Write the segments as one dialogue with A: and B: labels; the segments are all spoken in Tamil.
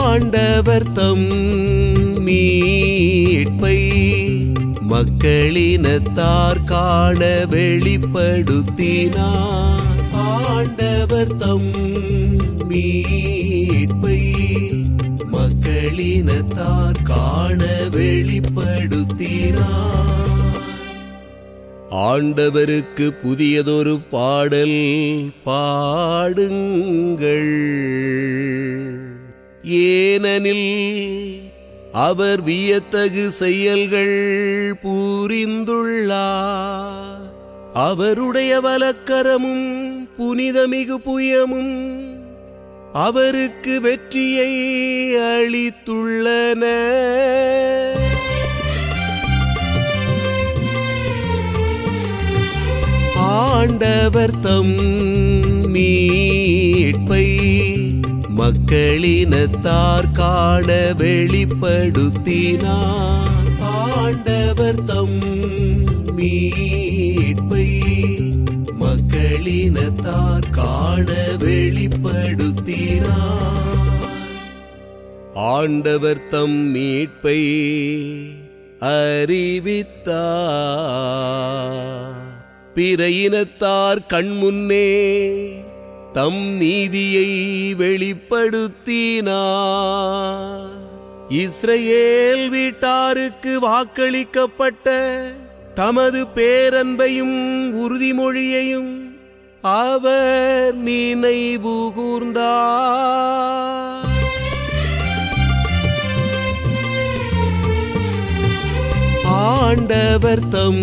A: ஆண்டவர் தம் மீட்பை மக்களினத்தார் காண வெளிப்படுத்தினார் ஆண்டவர் தம் மீட்பை மக்களினத்தார் காண வெளிப்படுத்தினார் ஆண்டவருக்கு புதியதொரு பாடல் பாடுங்கள் ஏனெனில் அவர் வியத்தகு செயல்கள் புரிந்துள்ளார் அவருடைய வலக்கரமும் புனிதமிகு புயமும் அவருக்கு வெற்றியை அளித்துள்ளன ஆண்டவர் தம் மீட்பை மக்களினத்தார் காண வெளிப்படுத்தினார் ஆண்டவர் தம் மீட்பை மக்களினத்தார் காண வெளிப்படுத்தினார் ஆண்டவர் தம் மீட்பை அறிவித்தார் பிற இனத்தார் கண்முன்னே தம் நீதியை வெளிப்படுத்தினார் இஸ்ரவேல் வீட்டாருக்கு வாக்களிக்கப்பட்ட தமது பேரன்பையும் உறுதிமொழியையும் அவர் நினைவு கூர்ந்தார் ஆண்டவர் தம்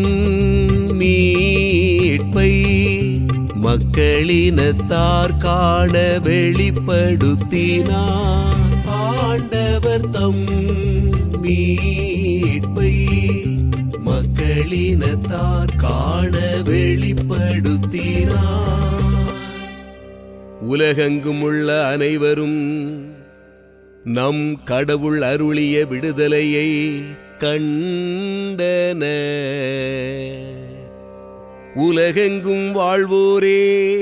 A: மீட்பை மக்களினத்தார் காண வெளிப்படுத்தினார் ஆண்டவர் தம் மீட்பை மக்களினத்தார் காண வெளிப்படுத்தினார் உலகெங்கும் உள்ள அனைவரும் நம் கடவுள் அருளிய விடுதலையை கண்டன உலகெங்கும் வாழ்வோரே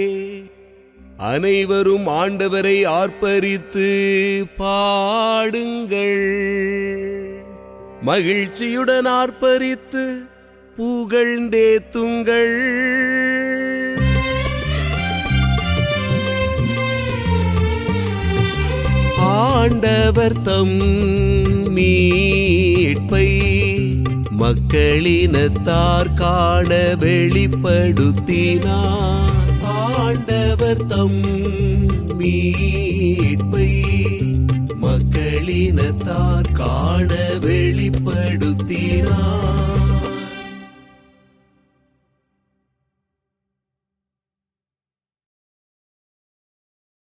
A: அனைவரும் ஆண்டவரை ஆர்ப்பரித்து பாடுங்கள் மகிழ்ச்சியுடன் ஆர்ப்பரித்து புகழ்ந்தேத்துங்கள் ஆண்டவர் தம் மீட்பை மக்களினத்தார் காண வெளிப்படுத்தினார் ஆண்டவர் தம் மீட்பை மக்களினத்தார் காண வெளிப்படுத்தினார்